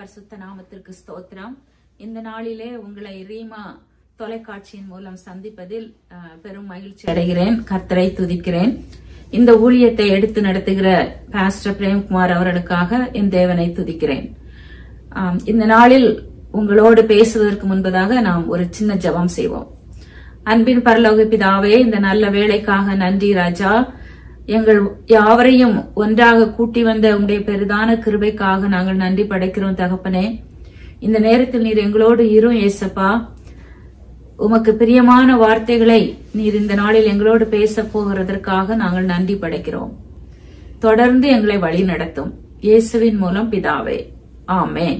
பரிசுத்த நாமத்திற்கு ஸ்தோத்திரம் இந்த நாளிலே உங்களை ரீமா தொலைக்காட்சியின் மூலம் சந்திப்பதில் அஹ், பெரும் மகிழ்ச்சி அடைகிறேன் கர்த்தரை துதிக்கிறேன் இந்த ஊழியத்தை எடுத்து நடத்துகிற பாஸ்டர் பிரேம்குமார் அவர்களுக்காக என் தேவனை துதிக்கிறேன் ஆம், இந்த நாளில் உங்களோடு பேசுவதற்கு முன்பதாக நாம் ஒரு சின்ன ஜெபம் செய்வோம் அன்பின் பரலோக பிதாவே இந்த நல்ல வேலைக்காக நன்றி ராஜா எங்கள் யாவரையும் ஒன்றாக கூட்டி வந்த உங்களுடைய பெரிதான கிருபைக்காக நாங்கள் நன்றி படைக்கிறோம் தகப்பனே இந்த நேரத்தில் நீர் எங்களோடு இரும் ஏசப்பா உமக்கு பிரியமான வார்த்தைகளை நீர் இந்த நாளில் எங்களோடு பேச போகிறதற்காக நாங்கள் நன்றி படைக்கிறோம் தொடர்ந்து எங்களை வழி நடத்தும் இயேசுவின் மூலம் பிதாவே ஆமென்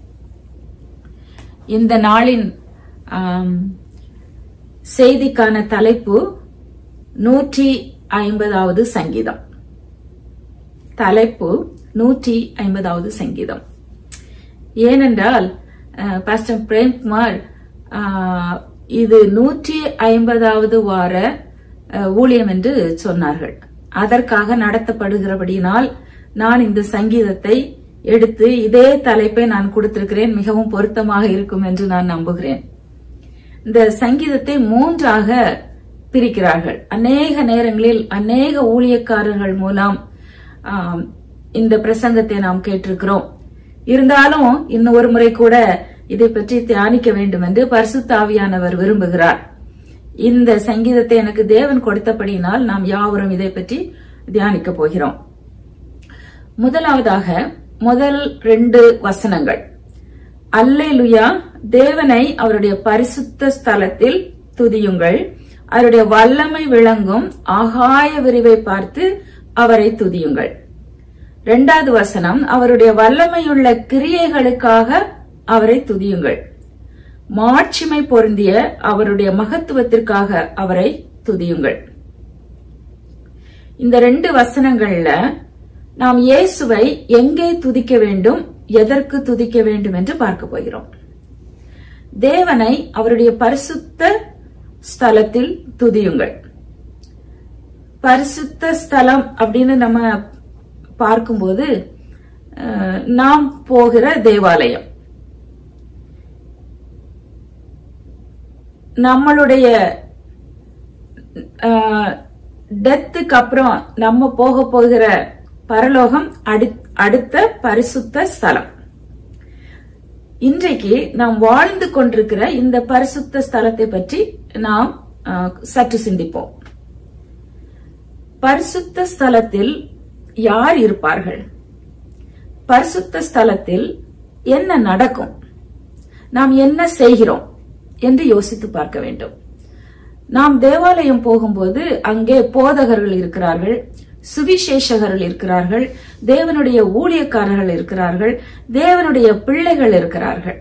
இந்த நாளின் ஆம், செய்திக்கான தலைப்பு நூற்றி ஐம்பதாவது சங்கீதம் தலைப்பு நூற்றி ஐம்பதாவது சங்கீதம் ஏனென்றால் அஹ், பாஸ்டர் பிரேம்குமார் அஹ், இது நூற்றி ஐம்பதாவது வார அஹ், ஊழியம் என்று சொன்னார்கள் அதற்காக நடத்தப்படுகிறபடியினால் நான் இந்த சங்கீதத்தை எடுத்து இதே தலைப்பை நான் கொடுத்திருக்கிறேன் மிகவும் பொருத்தமாக இருக்கும் என்று நான் நம்புகிறேன் இந்த சங்கீதத்தை மூன்றாக பிரிக்கிறார்கள் அநேக நேரங்களில் அநேக ஊழியக்காரர்கள் மூலம் ஆம், இந்த பிரசங்கத்தை நாம் கேட்டிருக்கிறோம் இருந்தாலும் இன்னும் ஒரு முறை கூட இதை பற்றி தியானிக்க வேண்டும் என்று பரிசுத்த ஆவியானவர் விரும்புகிறார் இந்த சங்கீதத்தை எனக்கு தேவன் கொடுத்தபடியினால் நாம் யாவரும் இதை பற்றி தியானிக்க போகிறோம் முதலாவதாக முதல் ரெண்டு வசனங்கள் அல்லேலுயா தேவனை அவருடைய பரிசுத்த ஸ்தலத்தில் துதியுங்கள் அவருடைய வல்லமை விளங்கும் ஆகாய விரிவை பார்த்து அவரை துதியுங்கள் இரண்டாவது வசனம் அவருடைய வல்லமையுள்ள கிரியைகளுக்காக அவரை துதியுங்கள் மாட்சிமை பொருந்திய அவருடைய மகத்துவத்திற்காக அவரை துதியுங்கள் இந்த ரெண்டு வசனங்கள்ல நாம் இயேசுவை எங்கே துதிக்க வேண்டும் எதற்கு துதிக்க வேண்டும் என்று பார்க்க போகிறோம் தேவனை அவருடைய பரிசுத்த ஸ்தலத்தில் துதியுங்கள் பரிசுத்த ஸ்தலம் அப்படின்னு நம்ம பார்க்கும்போது அஹ், நாம் போகிற தேவாலயம் நம்மளுடைய டெத்துக்கு அப்புறம் நம்ம போக போகிற பரலோகம் அடி- அடுத்த பரிசுத்த ஸ்தலம் இன்றைக்கு நாம் வாழ்ந்து கொண்டிருக்கிற இந்த பரிசுத்த ஸ்தலத்தை பற்றி நாம் அஹ், சற்று சிந்திப்போம் பரிசுத்த ஸ்தலத்தில் யார் இருப்பார்கள் பரிசுத்த ஸ்தலத்தில் என்ன நடக்கும் நாம் என்ன செய்கிறோம் என்று யோசித்து பார்க்க வேண்டும் நாம் தேவாலயம் போகும்போது அங்கே போதகர்கள் இருக்கிறார்கள் சுவிசேஷகர்கள் இருக்கிறார்கள் தேவனுடைய ஊழியக்காரர்கள் இருக்கிறார்கள் தேவனுடைய பிள்ளைகள் இருக்கிறார்கள்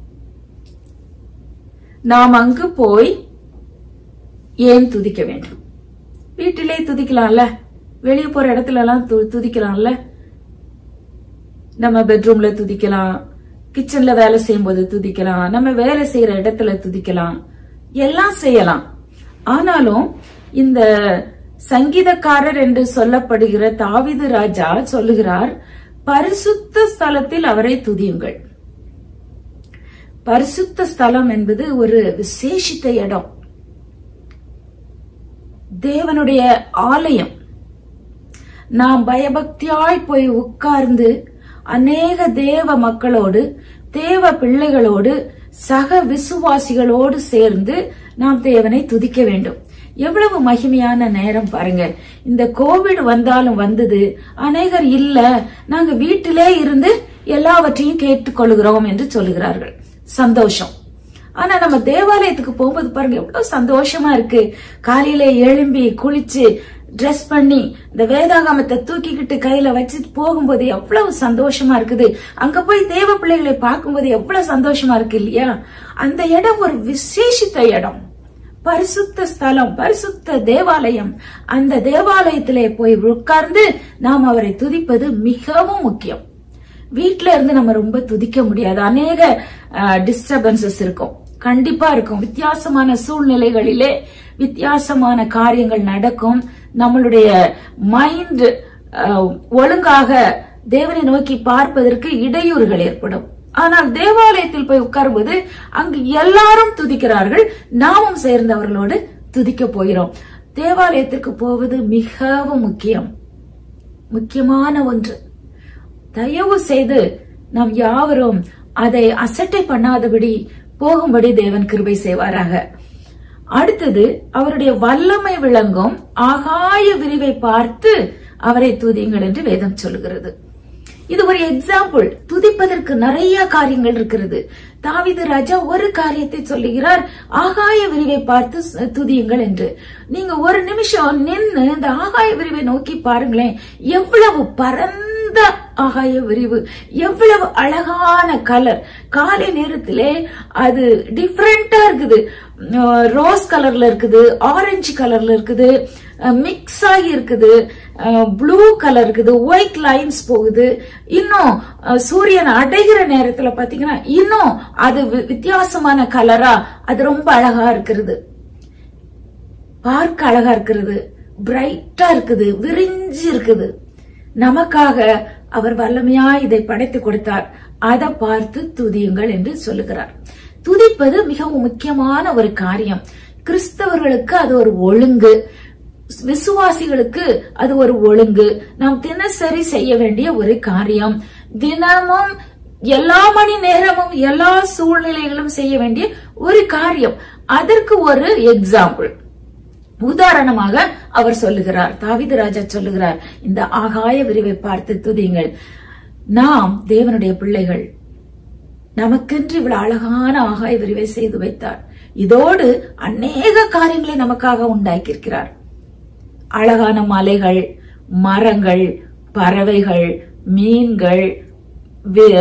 நாம் அங்கு போய் ஏன் துதிக்க வேண்டும் வீட்டிலே துதிக்கலாம்ல வெளியே போற இடத்துல எல்லாம் து- துதிக்கலாம்ல நம்ம பெட்ரூம்ல துதிக்கலாம் கிச்சன்ல வேலை செய்யும்போது துதிக்கலாம் நம்ம வேலை செய்யற இடத்துல துதிக்கலாம் எல்லாம் செய்யலாம் ஆனாலும் இந்த சங்கீதக்காரர் என்று சொல்லப்படுகிற தாவீது ராஜா சொல்லுகிறார் பரிசுத்த ஸ்தலத்தில் அவரை துதியுங்கள் பரிசுத்த ஸ்தலம் என்பது ஒரு விசேஷித்த இடம் தேவனுடைய ஆலயம் நாம் பயபக்தியாய் போய் உட்கார்ந்து அநேக தேவ மக்களோடு தேவ பிள்ளைகளோடு சக விசுவாசிகளோடு சேர்ந்து நாம் தேவனை துதிக்க வேண்டும் எவ்வளவு மகிமையான நேரம் பாருங்க இந்த கோவிட் வந்தாலும் வந்தது அநேகர் இல்ல நாங்க வீட்டிலே இருந்து எல்லாவற்றையும் கேட்டுக்கொள்கிறோம் என்று சொல்லுகிறார்கள் சந்தோஷம் ஆனா நம்ம தேவாலயத்துக்கு போகும்போது பாருங்க எவ்வளவு சந்தோஷமா இருக்கு காலையில எழும்பி குளிச்சு ட்ரெஸ் பண்ணி இந்த வேதாகமத்தை தூக்கிக்கிட்டு கையில வச்சுட்டு போகும்போது எவ்வளவு சந்தோஷமா இருக்குது அங்க போய் தேவ பிள்ளைகளை பார்க்கும்போது எவ்வளவு சந்தோஷமா இருக்கு இல்லையா அந்த இடம் ஒரு விசேஷித்த இடம் பரிசுத்த ஸ்தலம் பரிசுத்த தேவாலயம் அந்த தேவாலயத்திலே போய் உட்கார்ந்து நாம் அவரை துதிப்பது மிகவும் முக்கியம் வீட்ல இருந்து நம்ம ரொம்ப துதிக்க முடியாது அநேக டிஸ்டர்பன்சஸ் இருக்கும் கண்டிப்பா இருக்கும் வித்தியாசமான சூழ்நிலைகளிலே வித்தியாசமான காரியங்கள் நடக்கும் நம்மளுடைய மைண்ட் ஒழுங்காக தேவனை நோக்கி பார்ப்பதற்கு இடையூறுகள் ஏற்படும் ஆனால் தேவாலயத்தில் போய் உட்காரும்போது அங்கு எல்லாரும் துதிக்கிறார்கள் நாமும் சேர்ந்து அவர்களோடு துதிக்க போகிறோம் தேவாலயத்திற்கு போவது மிகவும் முக்கியம் முக்கியமான ஒன்று தயவு செய்து நாம் யாவரும் அதை அசட்டை பண்ணாதபடி போகும்படி தேவன் கிருபை செய்வாராக அடுத்தது அவருடைய வல்லமை விளங்கும் ஆகாய விரிவை பார்த்து அவரை துதியுங்கள் என்று வேதம் சொல்லுகிறது இது ஒரு எக்ஸாம்பிள் துதிப்பதற்கு நிறைய காரியங்கள் இருக்கிறது தாவிது ராஜா ஒரு காரியத்தை சொல்லுகிறார் ஆகாய விரிவை பார்த்து ச- துதியுங்கள் என்று நீங்க ஒரு நிமிஷம் நின்னு இந்த ஆகாய விரிவை நோக்கி பாருங்களேன் எவ்வளவு பரந்த ஆகாய விரிவு எவ்வளவு அழகான கலர் காலை நேரத்திலே அது டிஃப்ரெண்டா இருக்குது ரோஸ் கலர்ல இருக்குது ஆரஞ்சு கலர்ல இருக்குது மிக்ஸ் ஆகி இருக்குது ப்ளூ கலர் இருக்குது ஒயிட் லைன்ஸ் போகுது இன்னும் அஹ், சூரியன் அடைகிற நேரத்துல பாத்தீங்கன்னா இன்னும் அது வி- வித்தியாசமான கலரா அது ரொம்ப அழகா இருக்கிறது பார்க்க அழகா இருக்கிறது பிரைட்டா இருக்குது விரிஞ்சு இருக்குது நமக்காக அவர் வல்லமையா இதை படைத்து கொடுத்தார் அதை பார்த்து துதியுங்கள் என்று சொல்லுகிறார் துதிப்பது மிகவும் முக்கியமான ஒரு காரியம் கிறிஸ்தவர்களுக்கு அது ஒரு ஒழுங்கு விசுவாசிகளுக்கு அது ஒரு ஒழுங்கு நாம் தினசரி செய்ய வேண்டிய ஒரு காரியம் தினமும் எல்லா மணி நேரமும் எல்லா சூழ்நிலைகளும் செய்ய வேண்டிய ஒரு காரியம் அதற்கு ஒரு எக்ஸாம்பிள் உதாரணமாக அவர் சொல்லுகிறார் தாவீது ராஜா சொல்லுகிறார் இந்த ஆகாய விரிவை பார்த்து துதியுங்கள் நாம் தேவனுடைய பிள்ளைகள் நமக்கென்று இவ்வளவு அழகான ஆகாய விரிவை செய்து வைத்தார் இதோடு அநேக காரியங்களை நமக்காக உண்டாக்கியிருக்கிறார் அழகான மலைகள் மரங்கள் பறவைகள் மீன்கள் வி-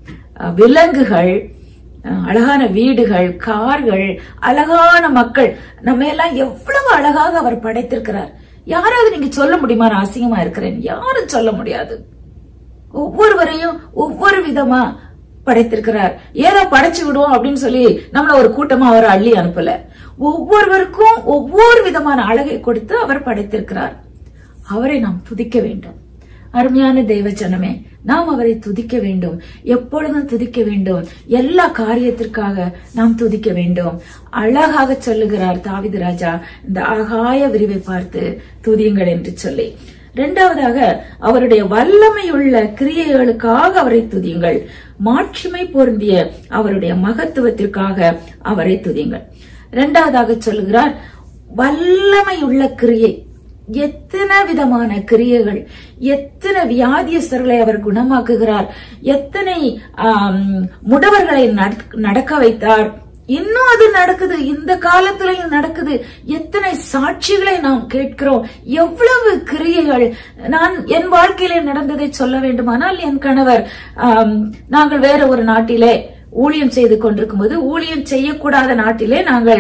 விலங்குகள் அழகான வீடுகள் கார்கள் அழகான மக்கள் நம்ம எல்லாம் எவ்வளவு அழகாக அவர் படைத்திருக்கிறார் யாராவது நீங்க சொல்ல முடியுமா நான் அசிங்கமா இருக்கிறேன் யாரும் சொல்ல முடியாது ஒவ்வொருவரையும் ஒவ்வொரு விதமா படைத்திருக்கிறார் ஏதோ படைச்சு விடுவோம் அப்படின்னு சொல்லி நம்மள ஒரு கூட்டமா அவர் அள்ளி அனுப்பல ஒவ்வொருவருக்கும் ஒவ்வொரு விதமான அழகை கொடுத்து அவர் படைத்திருக்கிறார் அவரை நாம் துதிக்க வேண்டும் அருமையான தெய்வ ஜனமே நாம் அவரை துதிக்க வேண்டும் எப்பொழுதும் துதிக்க வேண்டும் எல்லா காரியத்திற்காக நாம் துதிக்க வேண்டும் அழகாக சொல்லுகிறார் தாவிது ராஜா இந்த ஆகாய விரிவை பார்த்து துதியுங்கள் என்று சொல்லி இரண்டாவதாக அவருடைய வல்லமையுள்ள கிரியைகளுக்காக அவரை துதியுங்கள் மாட்சிமை பொருந்திய அவருடைய மகத்துவத்திற்காக அவரை துதியுங்கள் இரண்டாவதாக சொல்லுகிறார் வல்லமையுள்ள கிரியை எத்தனை விதமான கிரியைகள் எத்தனை வியாதியஸ்தர்களை அவர் குணமாக்குகிறார் எத்தனை ஆம், முடவர்களை நடக்க- நடக்க வைத்தார் இன்னும் அது நடக்குது இந்த காலத்திலையும் நடக்குது எத்தனை சாட்சிகளை நாம் கேட்கிறோம் எவ்வளவு கிரியைகள் நான் என் வாழ்க்கையிலே நடந்ததை சொல்ல வேண்டுமானால் என் கணவர் ஆம், நாங்கள் வேற ஒரு நாட்டிலே ஊழியம் செய்து கொண்டிருக்கும் போது ஊழியம் செய்யக்கூடாத நாட்டிலே நாங்கள்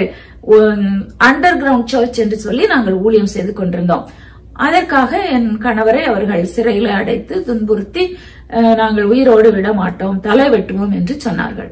அண்டர் கிரவுண்ட் சர்ச் என்று சொல்லி நாங்கள் ஊழியம் செய்து கொண்டிருந்தோம் அதற்காக என் கணவரை அவர்கள் சிறையில் அடைத்து துன்புறுத்தி அஹ், நாங்கள் உயிரோடு விட மாட்டோம் தலை வெட்டுவோம் என்று சொன்னார்கள்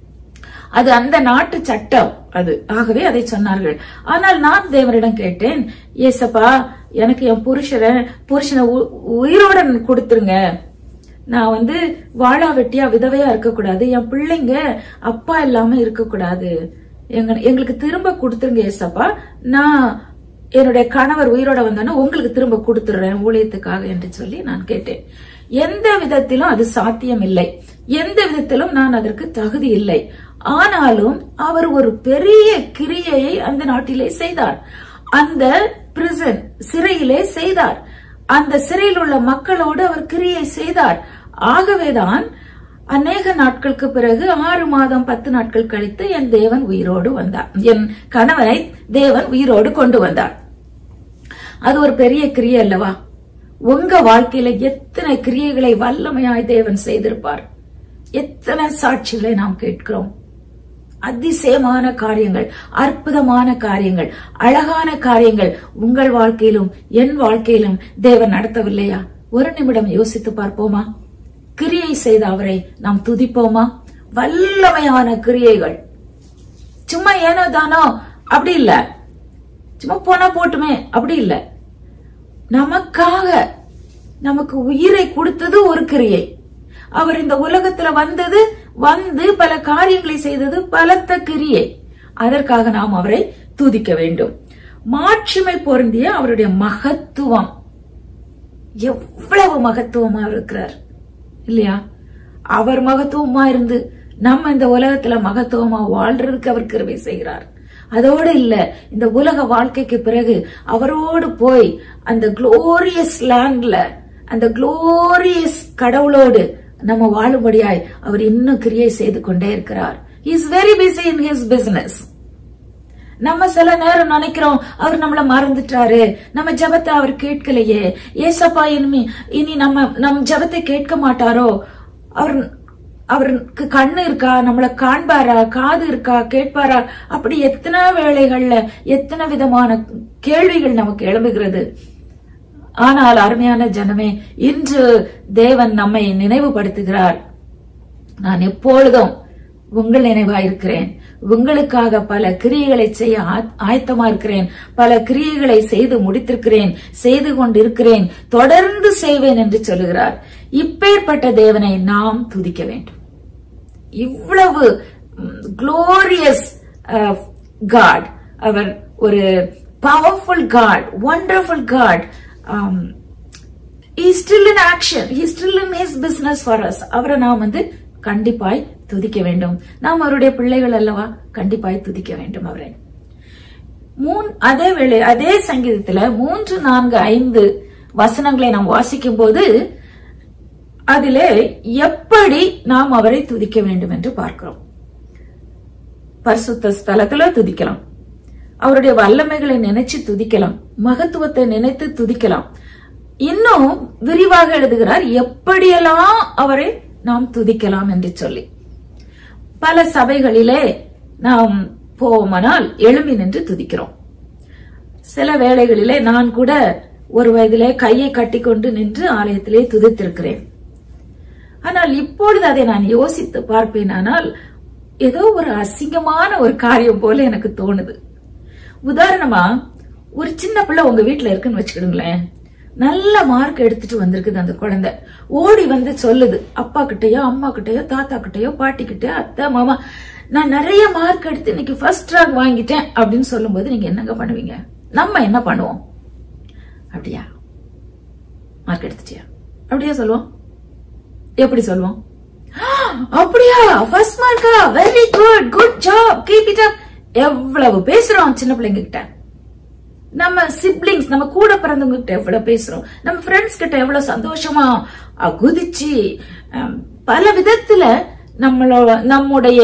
அது அந்த நாட்டு சட்டம் அது ஆகவே அதை சொன்னார்கள் ஆனால் நான் தேவரிடம் கேட்டேன் ஏசப்பா எனக்கு என் புருஷனை புருஷனை உ- உயிரோட கொடுத்துருங்க நான் வந்து வாழா வெட்டியா விதவையா இருக்கக்கூடாது என் பிள்ளைங்க அப்பா இல்லாம இருக்கக்கூடாது எங்க எங்களுக்கு திரும்ப கொடுத்துருங்க ஏசப்பா நான் என்னுடைய கணவர் உயிரோட வந்தானே உங்களுக்கு திரும்ப கொடுத்துடுறேன் ஊழியத்துக்காக என்று சொல்லி நான் கேட்டேன் எந்த விதத்திலும் அது சாத்தியம் இல்லை எந்த விதத்திலும் நான் அதற்கு தகுதி இல்லை ஆனாலும் அவர் ஒரு பெரிய கிரியையை அந்த நாட்டிலே செய்தார் அந்த பிரிசன் சிறையிலே செய்தார் அந்த சிறையில் உள்ள மக்களோடு அவர் கிரியை செய்தார் ஆகவேதான் அநேக நாட்களுக்கு பிறகு ஆறு மாதம் பத்து நாட்கள் கழித்து என் தேவன் உயிரோடு வந்தார் என் கணவனை தேவன் உயிரோடு கொண்டு வந்தார் அது ஒரு பெரிய கிரியை அல்லவா உங்க வாழ்க்கையில எத்தனை கிரியைகளை வல்லமையாய் தேவன் செய்திருப்பார் எத்தனை சாட்சிகளை நாம் கேட்கிறோம் அதிசயமான காரியங்கள் அற்புதமான காரியங்கள் அழகான காரியங்கள் உங்கள் வாழ்க்கையிலும் என் வாழ்க்கையிலும் தேவன் நடத்தவில்லையா ஒரு நிமிடம் யோசித்து பார்ப்போமா கிரியை செய்த அவரை நாம் துதிப்போமா வல்லமையான கிரியைகள் சும்மா ஏனோ தானோ அப்படி இல்ல சும்மா போனா போட்டுமே அப்படி இல்ல நமக்காக நமக்கு உயிரை கொடுத்தது ஒரு கிரியை அவர் இந்த உலகத்துல வந்தது வந்து பல காரியங்களை செய்தது பலத்த கிரியை அதற்காக நாம் அவரை துதிக்க வேண்டும் மாட்சிமை பொருந்திய அவருடைய மகத்துவம் எவ்வளவு மகத்துவமா இருக்கிறார் இல்லையா அவர் மகத்துவமா இருந்து நம்ம இந்த உலகத்துல மகத்துவமா வாழ்றதுக்கு அவர் கிருபை செய்கிறார் அதோடு இல்ல இந்த உலக வாழ்க்கைக்கு பிறகு அவரோடு போய் அந்த குளோரியஸ் லேண்ட்ல அந்த குளோரியஸ் கடவுளோடு நம்ம வாழும்படியாய் அவர் இன்னும் கிரியை செய்து கொண்டே இருக்கிறார் is very busy in his business நம்ம சில நேரம் நினைக்கிறோம் அவர் நம்மள மறந்துட்டாரு நம்ம ஜெபத்தை அவர் கேட்கலையே ஏசப்பா இனிமே இனி நம்ம நம் ஜெபத்தை கேட்க மாட்டாரோ அவர் அவருக்கு கண்ணு இருக்கா நம்மள காண்பாரா காது இருக்கா கேட்பாரா அப்படி எத்தனை வேளைகள்ல எத்தனை விதமான கேள்விகள் நமக்கு எழும்புகிறது ஆனால் அருமையான ஜனமே இன்று தேவன் நம்மை நினைவுபடுத்துகிறார் நான் எப்பொழுதும் உங்கள் நினைவா இருக்கிறேன் உங்களுக்காக பல கிரியைகளை செய்ய ஆ- ஆயத்தமா இருக்கிறேன் பல கிரியைகளை செய்து முடித்திருக்கிறேன் செய்து கொண்டிருக்கிறேன் தொடர்ந்து செய்வேன் என்று சொல்லுகிறார் இப்பேற்பட்ட தேவனை நாம் துதிக்க வேண்டும் இவ்வளவு குளோரியஸ் காட் அவர் ஒரு powerful God wonderful God he still in action he still in his business for us அவரை நாம் வந்து கண்டிப்பாய் துதிக்க வேண்டும் நாம் அவருடைய பிள்ளைகள் அல்லவா கண்டிப்பாய் துதிக்க வேண்டும் அவரை மூன் அதே வேளை அதே சங்கீதத்துல மூன்று நான்கு ஐந்து வசனங்களை நாம் வாசிக்கும் போது அதிலே எப்படி நாம் அவரை துதிக்க வேண்டும் என்று பார்க்கிறோம் பரிசுத்த ஸ்தலத்துல துதிக்கலாம் அவருடைய வல்லமைகளை நினைச்சு துதிக்கலாம் மகத்துவத்தை நினைத்து துதிக்கலாம் இன்னும் விரிவாக எழுதுகிறார் எப்படியெல்லாம் அவரை நாம் துதிக்கலாம் என்று சொல்லி பல சபைகளிலே நாம் போவோமானால் எழும்பி நின்று துதிக்கிறோம் சில வேளைகளிலே நான் கூட ஒரு வயதிலே கையை கட்டிக்கொண்டு நின்று ஆலயத்திலே துதித்திருக்கிறேன் ஆனால் இப்பொழுது அதை நான் யோசித்து பார்ப்பேனானால் ஏதோ ஒரு அசிங்கமான ஒரு காரியம் போல எனக்கு தோணுது உதாரணமா ஒரு சின்ன பிள்ளை உங்க வீட்டுல இருக்குன்னு வச்சுக்கிடுங்களேன் நல்ல மார்க் எடுத்துட்டு வந்திருக்குது அந்த குழந்தை ஓடி வந்து சொல்லுது அப்பா கிட்டயோ அம்மா கிட்டயோ தாத்தா கிட்டயோ பாட்டி கிட்டயோ அத்தை மாமா நான் நிறைய மார்க் எடுத்து இன்னைக்கு ஃபர்ஸ்ட் ரேங்க் வாங்கிட்டேன் அப்படின்னு சொல்லும்போது நீங்க என்னங்க பண்ணுவீங்க நம்ம என்ன பண்ணுவோம் அப்படியா மார்க் எடுத்துட்டியா அப்படியா சொல்லுவோம் எப்படி சொல்லுவோம் அப்படியா ஃபர்ஸ்ட் மார்க்கா very good good job keep it up எவ்வளவு பேசுறோம் சின்ன பிள்ளைங்க கிட்ட நம்ம சிப்ளிங்ஸ் நம்ம கூட பிறந்தவங்க கிட்ட எவ்வளவு பேசுறோம் நம்ம ஃப்ரெண்ட்ஸ் கிட்ட எவ்வளவு சந்தோஷமா அஹ், குதிச்சு அஹ், பல விதத்துல நம்மளோட நம்முடைய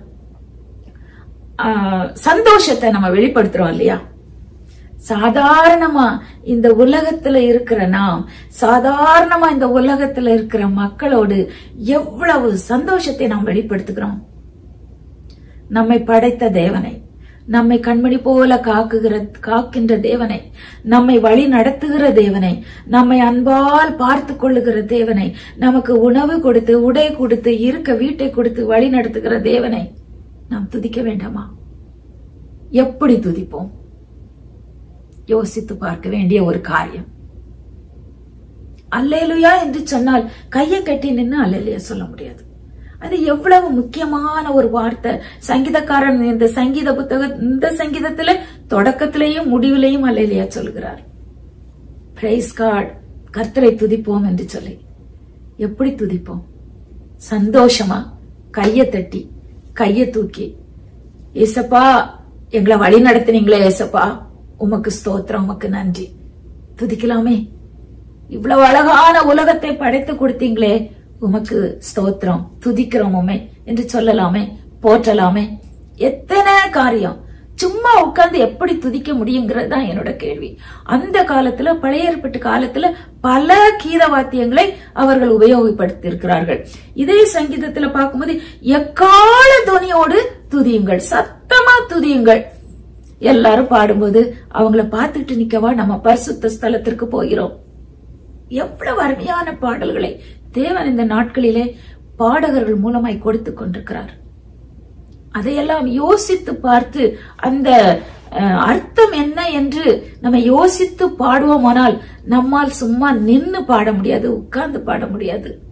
அஹ், சந்தோஷத்தை நம்ம வெளிப்படுத்துறோம் இல்லையா சாதாரணமா இந்த உலகத்துல இருக்கிற நாம் சாதாரணமா இந்த உலகத்துல இருக்கிற மக்களோடு எவ்வளவு சந்தோஷத்தை நாம் வெளிப்படுத்துகிறோம் நம்மை படைத்த தேவனை நம்மை கண்மணி போல காக்குகிற காக்கின்ற தேவனை நம்மை வழி நடத்துகிற தேவனை நம்மை அன்பால் பார்த்து கொள்ளுகிற தேவனை நமக்கு உணவு கொடுத்து உடை கொடுத்து இருக்க வீட்டை கொடுத்து வழி நடத்துகிற தேவனை நாம் துதிக்க வேண்டாமா எப்படி துதிப்போம் யோசித்து பார்க்க வேண்டிய ஒரு காரியம் அல்லேலுயா என்று சொன்னால் கையை கட்டி நின்னு அல்லேலுயா சொல்ல முடியாது அது எவ்வளவு முக்கியமான ஒரு வார்த்தை சங்கீதக்காரன் இந்த சங்கீத புத்தக இந்த சங்கீதத்துல தொடக்கத்திலேயும் முடிவிலேயும் அல்லேலுயா சொல்கிறார் பிரைஸ் காட் கர்த்தரை துதிப்போம் என்று சொல்லி எப்படி துதிப்போம் சந்தோஷமா கைய தட்டி கைய தூக்கி ஏசப்பா எங்களை வழி நடத்தினீங்களே ஏசப்பா உமக்கு ஸ்தோத்திரம் உமக்கு நன்றி துதிக்கலாமே இவ்வளவு அழகான உலகத்தை படைத்து கொடுத்தீங்களே உமக்கு ஸ்தோத்திரம் துதிக்கிறோம் உம்மை என்று சொல்லலாமே போற்றலாமே எத்தனை காரியம் சும்மா உட்கார்ந்து எப்படி துதிக்க முடியுங்கிறது தான் என்னோட கேள்வி அந்த காலத்துல பழைய ஏற்பட்ட காலத்துல பல கீத வாத்தியங்களை அவர்கள் உபயோகப்படுத்தி இருக்கிறார்கள் இதே சங்கீதத்துல பார்க்கும்போது எக்கால துணியோடு துதியுங்கள் சத்தமா துதியுங்கள் எல்லாரும் பாடும்போது அவங்கள பார்த்துட்டு நிக்கவா நம்ம பரிசுத்த ஸ்தலத்திற்கு போகிறோம் எவ்வளவு அருமையான பாடல்களை தேவன் இந்த நாட்களிலே பாடகர்கள் மூலமாய் கொடுத்து கொண்டிருக்கிறார் அதையெல்லாம் யோசித்து பார்த்து அந்த அஹ், அர்த்தம் என்ன என்று நம்ம யோசித்து பாடுவோமானால் நம்மால் சும்மா நின்னு பாட முடியாது உட்கார்ந்து பாட முடியாது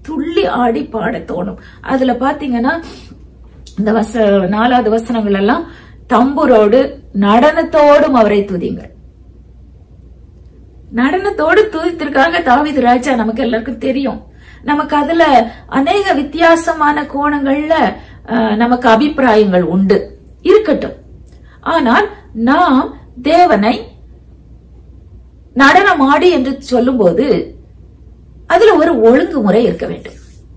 துள்ளி ஆடி பாட தோணும் அதுல பாத்தீங்கன்னா இந்த வச நாலாவது வசனங்கள் எல்லாம் தம்புரோடு நடனத்தோடும் அவரை துதிங்கள் நடனத்தோடு துதித்திருக்காங்க தாவீது ராஜா நமக்கு எல்லாருக்கும் தெரியும் நமக்கு அதுல அநேக வித்தியாசமான கோணங்கள்ல அஹ், நமக்கு அபிப்பிராயங்கள் உண்டு இருக்கட்டும் ஆனால் நாம் தேவனை நடனமாடி என்று சொல்லும்போது அதுல ஒரு ஒழுங்குமுறை இருக்க வேண்டும்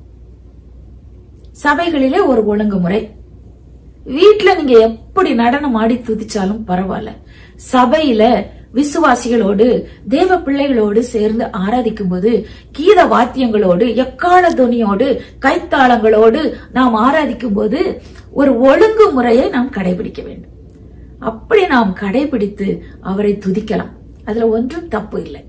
சபைகளிலே ஒரு ஒழுங்குமுறை வீட்ல நீங்க எப்படி நடனம் ஆடி துதிச்சாலும் பரவாயில்ல சபையில விசுவாசிகளோடு தேவ பிள்ளைகளோடு சேர்ந்து ஆராதிக்கும் போது கீத வாத்தியங்களோடு எக்கால துணியோடு கைத்தாளங்களோடு நாம் ஆராதிக்கும் போது ஒரு ஒழுங்குமுறையை நாம் கடைபிடிக்க வேண்டும் அப்படி நாம் கடைபிடித்து அவரை துதிக்கலாம் அதுல ஒன்றும் தப்பு இல்லை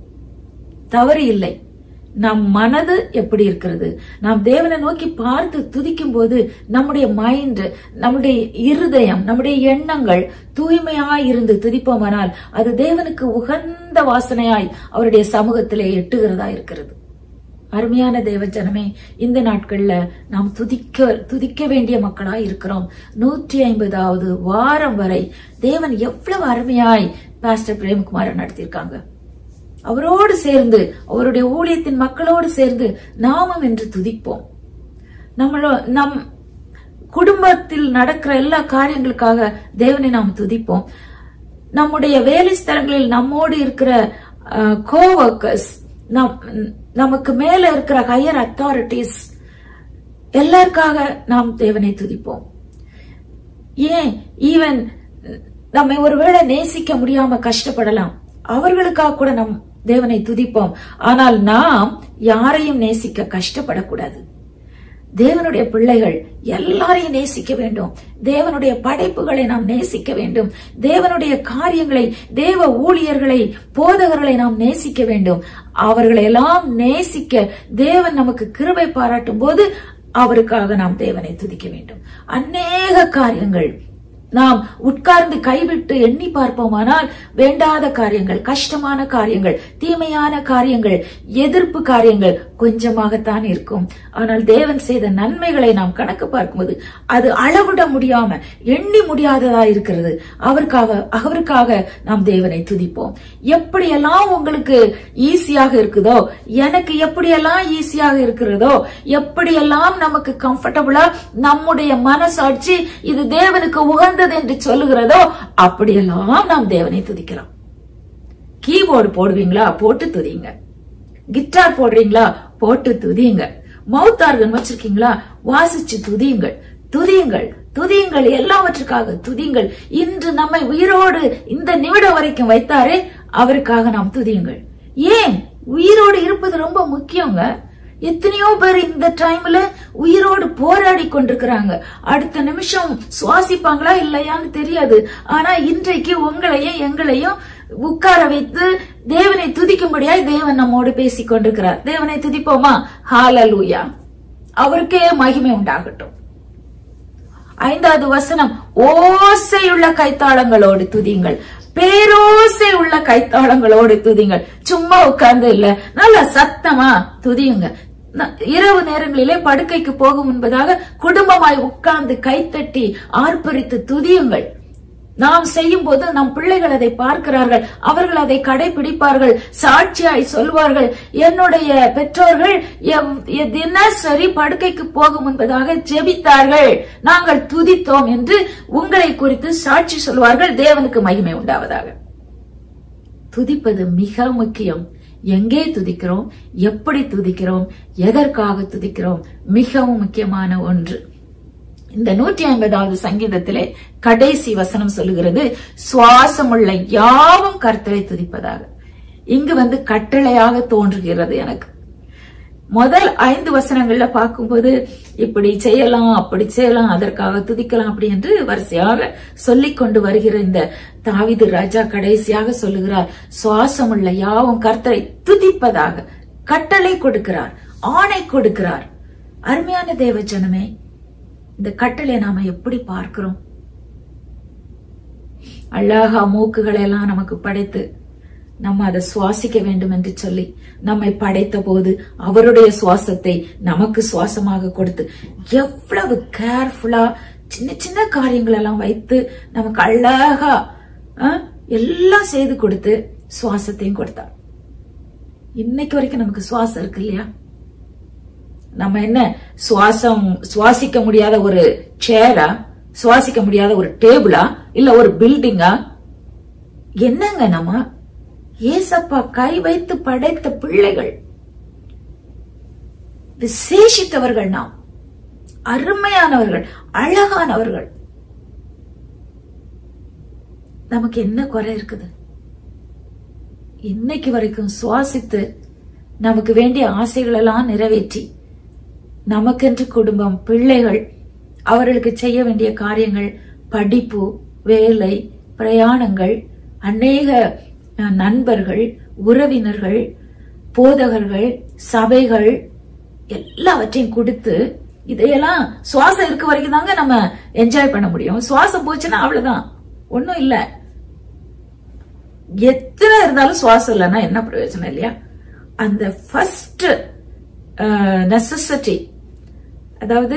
தவறு இல்லை நம் மனது எப்படி இருக்கிறது நாம் தேவனை நோக்கி பார்த்து துதிக்கும் போது நம்முடைய மைண்ட் நம்முடைய இருதயம் நம்முடைய எண்ணங்கள் தூய்மையாய் இருந்து துதிப்போமானால் அது தேவனுக்கு உகந்த வாசனையாய் அவருடைய சமூகத்திலே எட்டுகிறதா இருக்கிறது அருமையான தேவ ஜனமே இந்த நாட்கள்ல நாம் துதிக்க துதிக்க வேண்டிய மக்களா இருக்கிறோம் நூற்றி ஐம்பதாவது வாரம் வரை தேவன் எவ்வளவு அருமையாய் பாஸ்டர் பிரேம்குமாரை நடத்தியிருக்காங்க அவரோடு சேர்ந்து அவருடைய ஊழியத்தின் மக்களோடு சேர்ந்து நாமும் என்று துதிப்போம் நம்மளோ நம் குடும்பத்தில் நடக்கிற எல்லா காரியங்களுக்காக தேவனை நாம் துதிப்போம் நம்முடைய வேலை ஸ்தலங்களில் நம்மோடு இருக்கிற கோவர்க்கர்ஸ் நம் நமக்கு மேல இருக்கிற ஹையர் அத்தாரிட்டிஸ் எல்லாருக்காக நாம் தேவனை துதிப்போம் ஏன் ஈவன் நம்மை ஒருவேளை நேசிக்க முடியாம கஷ்டப்படலாம் அவர்களுக்காக கூட நம் தேவனை துதிப்போம் ஆனால் நாம் யாரையும் நேசிக்க கஷ்டப்படக்கூடாது தேவனுடைய பிள்ளைகள் எல்லாரையும் நேசிக்க வேண்டும் தேவனுடைய படைப்புகளை நாம் நேசிக்க வேண்டும் தேவனுடைய காரியங்களை தேவ ஊழியர்களை போதகர்களை நாம் நேசிக்க வேண்டும் அவர்களை எல்லாம் நேசிக்க தேவன் நமக்கு கிருபை பாராட்டும் போது அவருக்காக நாம் தேவனை துதிக்க வேண்டும் அநேக காரியங்கள் நாம் உட்கார்ந்து கைவிட்டு எண்ணி பார்ப்போமானால் வேண்டாத காரியங்கள் கஷ்டமான காரியங்கள் தீமையான காரியங்கள் எதிர்ப்பு காரியங்கள் கொஞ்சமாகத்தான் இருக்கும் ஆனால் தேவன் செய்த நன்மைகளை நாம் கணக்கு பார்க்கும்போது அது அளவிட முடியாம எண்ணி முடியாததா இருக்கிறது அவருக்காக அவருக்காக நாம் தேவனை துதிப்போம் எப்படியெல்லாம் உங்களுக்கு ஈஸியாக இருக்குதோ எனக்கு எப்படியெல்லாம் ஈஸியாக இருக்கிறதோ எப்படியெல்லாம் நமக்கு கம்ஃபர்டபுளா நம்முடைய மனசாட்சி இது தேவனுக்கு உகந்தது என்று சொல்லுகிறதோ அப்படியெல்லாம் நாம் தேவனை துதிக்கலாம் கீபோர்டு போடுவீங்களா போட்டு துதிங்க கிட்டார் போடுறீங்களா போட்டு துதியுங்க மவுத் ஆர்கன் வச்சிருக்கீங்களா வாசிச்சு துதியுங்கள் துதியுங்கள் துதியுங்கள் எல்லாவற்றுக்காக துதியுங்கள் இன்று நம்மை உயிரோடு இந்த நிமிடம் வரைக்கும் வைத்தாரே அவருக்காக நாம் துதியுங்கள் ஏன் உயிரோடு இருப்பது ரொம்ப முக்கியங்க எத்தனையோ பேர் இந்த டைம்ல உயிரோடு போராடி கொண்டிருக்கிறாங்க அடுத்த நிமிஷம் சுவாசிப்பாங்களா இல்லையான்னு தெரியாது ஆனா இன்றைக்கு உங்களையும் எங்களையும் உட்கார வைத்து தேவனை துதிக்கும்படியாய் தேவன் நம்மோடு பேசிக் கொண்டிருக்கிறார் தேவனை துதிப்போமா ஹாலலூயா அவருக்கே மகிமை உண்டாகட்டும் ஐந்தாவது வசனம் ஓசையுள்ள கைத்தாளங்களோடு துதிங்கள் பேரோசை உள்ள கைத்தாளங்களோடு துதிங்கள் சும்மா உட்கார்ந்து இல்ல நல்ல சத்தமா துதியுங்க ந- இரவு நேரங்களிலே படுக்கைக்கு போகும் முன்பதாக குடும்பமாய் உட்கார்ந்து கைத்தட்டி ஆர்ப்பரித்து துதியுங்கள் நாம் செய்யும் போது நம் பிள்ளைகள் அதை பார்க்கிறார்கள் அவர்கள் அதை கடைபிடிப்பார்கள் சாட்சியாய் சொல்வார்கள் என்னுடைய பெற்றோர்கள் எவ்- எ- தினசரி படுக்கைக்கு போகும் என்பதாக ஜெபித்தார்கள் நாங்கள் துதித்தோம் என்று உங்களை குறித்து சாட்சி சொல்வார்கள் தேவனுக்கு மகிமை உண்டாவதாக துதிப்பது மிக முக்கியம் எங்கே துதிக்கிறோம் எப்படி துதிக்கிறோம் எதற்காக துதிக்கிறோம் மிகவும் முக்கியமான ஒன்று இந்த நூற்றி ஐம்பதாவது சங்கீதத்திலே கடைசி வசனம் சொல்லுகிறது சுவாசமுள்ள யாவும் கர்த்தரை துதிப்பதாக இங்கு வந்து கட்டளையாக தோன்றுகிறது எனக்கு முதல் ஐந்து வசனங்கள்ல பார்க்கும்போது இப்படி செய்யலாம் அப்படி செய்யலாம் அதற்காக துதிக்கலாம் அப்படி என்று வரிசையாக சொல்லிக் கொண்டு வருகிற இந்த தாவீது ராஜா கடைசியாக சொல்லுகிறார் சுவாசமுள்ள யாவும் கர்த்தரை துதிப்பதாக கட்டளை கொடுக்கிறார் ஆணை கொடுக்கிறார் அருமையான தேவ ஜனமே இந்த கட்டளை நாம எப்படி பார்க்கிறோம் அழகா மூக்குகளை எல்லாம் நமக்கு படைத்து நம்ம அதை சுவாசிக்க வேண்டும் என்று சொல்லி நம்மை படைத்த போது அவருடைய சுவாசத்தை நமக்கு சுவாசமாக கொடுத்து எவ்வளவு கேர்ஃபுல்லா சின்ன சின்ன காரியங்கள் எல்லாம் வைத்து நமக்கு அழகா ஆ, எல்லாம் செய்து கொடுத்து சுவாசத்தையும் கொடுத்தார் இன்னைக்கு வரைக்கும் நமக்கு சுவாசம் இருக்கு இல்லையா நம்ம என்ன சுவாசம் சுவாசிக்க முடியாத ஒரு சேரா சுவாசிக்க முடியாத ஒரு டேபிளா இல்ல ஒரு பில்டிங்கா என்னங்க நம்ம ஏசப்பா கை வைத்து படைத்த பிள்ளைகள் விசேஷித்தவர்கள் நாம் அருமையானவர்கள் அழகானவர்கள் நமக்கு என்ன குறை இருக்குது இன்னைக்கு வரைக்கும் சுவாசித்து நமக்கு வேண்டிய ஆசைகள் எல்லாம் நிறைவேற்றி நமக்கென்று குடும்பம் பிள்ளைகள் அவர்களுக்கு செய்ய வேண்டிய காரியங்கள் படிப்பு வேலை பிரயாணங்கள் அநேக அஹ், நண்பர்கள் உறவினர்கள் போதகர்கள் சபைகள் எல்லாவற்றையும் கொடுத்து இதையெல்லாம் சுவாசம் இருக்க வரைக்கும் தாங்க நம்ம என்ஜாய் பண்ண முடியும் சுவாசம் போச்சுன்னா அவ்வளவுதான் ஒண்ணும் இல்ல எத்தனை இருந்தாலும் சுவாசம் இல்லைன்னா என்ன பிரயோஜனம் இல்லையா அந்த ஃபர்ஸ்ட் நெசசிட்டி அதாவது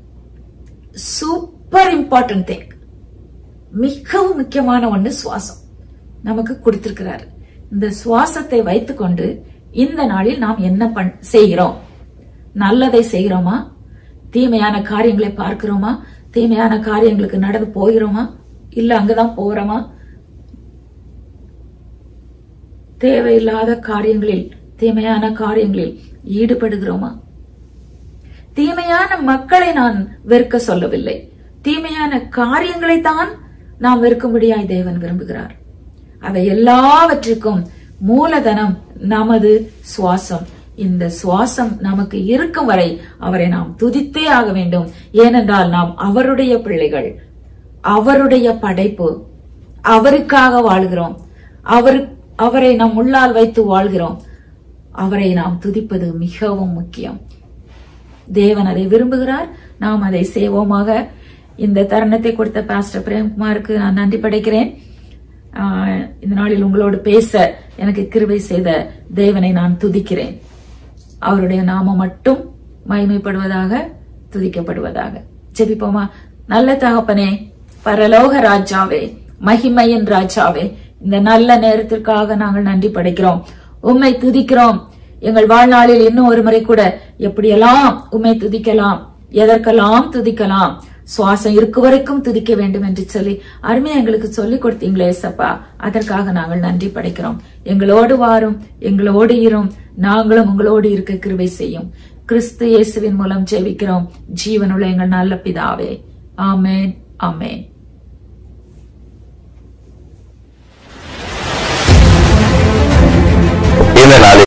சூப்பர் இம்பார்ட்டன்ட் திங் மிகவும் முக்கியமான ஒண்ணு சுவாசம் நமக்கு கொடுத்திருக்கிறார் இந்த சுவாசத்தை வைத்துக்கொண்டு இந்த நாளில் நாம் என்ன பண் செய்கிறோம் நல்லதை செய்கிறோமா தீமையான காரியங்களை பார்க்கிறோமா தீமையான காரியங்களுக்கு நடந்து போகிறோமா இல்ல அங்கதான் போறோமா தேவையில்லாத காரியங்களில் தீமையான காரியங்களில் ஈடுபடுகிறோமா தீமையான மக்களை நான் வெறுக்க சொல்லவில்லை தீமையான காரியங்களை தான் நாம் வெறுக்கும்படியாய் தேவன் விரும்புகிறார் அவை எல்லாவற்றுக்கும் மூலதனம் நமது சுவாசம் இந்த சுவாசம் நமக்கு இருக்கும் வரை அவரை நாம் துதித்தே ஆக வேண்டும் ஏனென்றால் நாம் அவருடைய பிள்ளைகள் அவருடைய படைப்பு அவருக்காக வாழ்கிறோம் அவரு அவரை நாம் உள்ளால் வைத்து வாழ்கிறோம் அவரை நாம் துதிப்பது மிகவும் முக்கியம் தேவன் அதை விரும்புகிறார் நாம் அதை செய்வோமாக இந்த தருணத்தை கொடுத்த பாஸ்டர் பிரேம்குமாருக்கு நான் நன்றி படைக்கிறேன் ஆஹ் இந்த நாளில் உங்களோடு பேச எனக்கு கிருபை செய்த தேவனை நான் துதிக்கிறேன் அவருடைய நாமம் மட்டும் மகிமைப்படுவதாக துதிக்கப்படுவதாக ஜெபிப்போமா நல்ல தகப்பனே பரலோக ராஜாவே மகிமையின் ராஜாவே இந்த நல்ல நேரத்திற்காக நாங்கள் நன்றி படைக்கிறோம் உம்மை துதிக்கிறோம் எங்கள் வாழ்நாளில் இன்னும் ஒரு முறை கூட எப்படியெல்லாம் உம்மை துதிக்கலாம் எதற்கெல்லாம் துதிக்கலாம் சுவாசம் இருக்கு வரைக்கும் துதிக்க வேண்டும் என்று சொல்லி அருமையா எங்களுக்கு சொல்லிக் கொடுத்தீங்களே சப்பா அதற்காக நாங்கள் நன்றி படைக்கிறோம் எங்களோடு வாரும் எங்களோடு இரும் நாங்களும் உங்களோடு இருக்க கிருபை செய்யும் கிறிஸ்து இயேசுவின் மூலம் ஜெபிக்கிறோம் ஜீவனுள்ள எங்கள் நல்ல பிதாவே ஆமேன் ஆமேன்